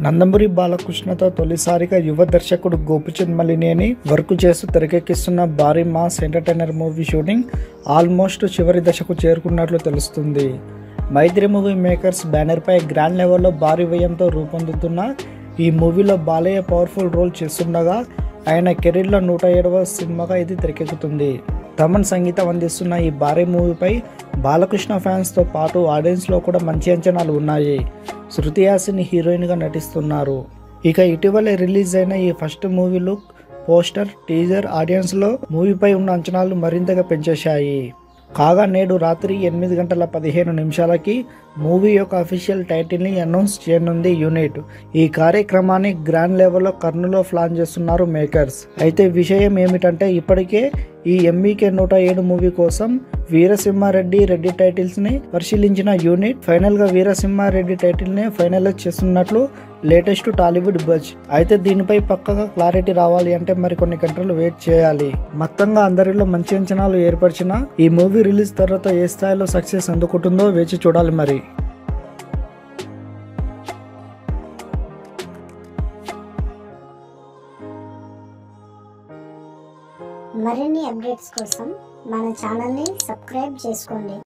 నందమూరి బాలకృష్ణతో తొలిసారిగా యువ దర్శకుడు గోపిచంద్ మలినేని వర్క్ చేస్తూ తెరకెక్కిస్తున్న భారీ mass entertainer movie shooting almost చివరి దశకు చేరుకున్నట్లు తెలుస్తుంది మైత్రి మూవీ మేకర్స్ బ్యానర్పై గ్రాండ్ లెవెల్లో భారీ వ్యయంతో రూపొందుతున్న ఈ మూవీలో బాలయ్య పవర్ఫుల్ రోల్ చేస్తుండగా ఆయన కెరీర్లో నూట ఏడవ సినిమాగా ఇది తెరకెక్కుతుంది తమన్ సంగీతం అందిస్తున్న ఈ భారీ మూవీపై బాలకృష్ణ ఫ్యాన్స్తో పాటు ఆడియన్స్లో కూడా మంచి అంచనాలు ఉన్నాయి శృతి హాసిని హీరోయిన్గా నటిస్తున్నారు ఇక ఇటీవలే రిలీజ్ అయిన ఈ first movie look poster teaser ఆడియన్స్లో మూవీపై ఉన్న అంచనాలు మరింతగా పెంచేశాయి కాగా నేడు రాత్రి ఎనిమిది గంటల పదిహేను నిమిషాలకి మూవీ యొక్క అఫీషియల్ టైటిల్ని అనౌన్స్ చేయనుంది యూనిట్ ఈ కార్యక్రమాన్ని గ్రాండ్ లెవెల్లో కర్నూలులో ప్లాన్ చేస్తున్నారు మేకర్స్ అయితే విషయం ఏమిటంటే ఇప్పటికే ఈ ఎంబీకే నూట ఏడు మూవీ కోసం వీరసింహారెడ్డి రెడ్డి టైటిల్స్ ని పరిశీలించిన యూనిట్ ఫైనల్ గా వీరసింహారెడ్డి టైటిల్ ని ఫైనలైజ్ చేస్తున్నట్లు లేటెస్ట్ టాలీవుడ్ బజ్ అయితే దీనిపై పక్కగా క్లారిటీ రావాలి అంటే మరి కొన్ని గంటలు వెయిట్ చేయాలి మొత్తంగా అందరిలో మంచి అంచనాలు ఏర్పరిచిన ఈ మూవీ రిలీజ్ తర్వాత ఏ స్థాయిలో సక్సెస్ అందుకుంటుందో వేచి చూడాలి మరి మరిన్ని అప్డేట్స్ కోసం మన ఛానల్ని సబ్స్క్రైబ్ చేసుకోండి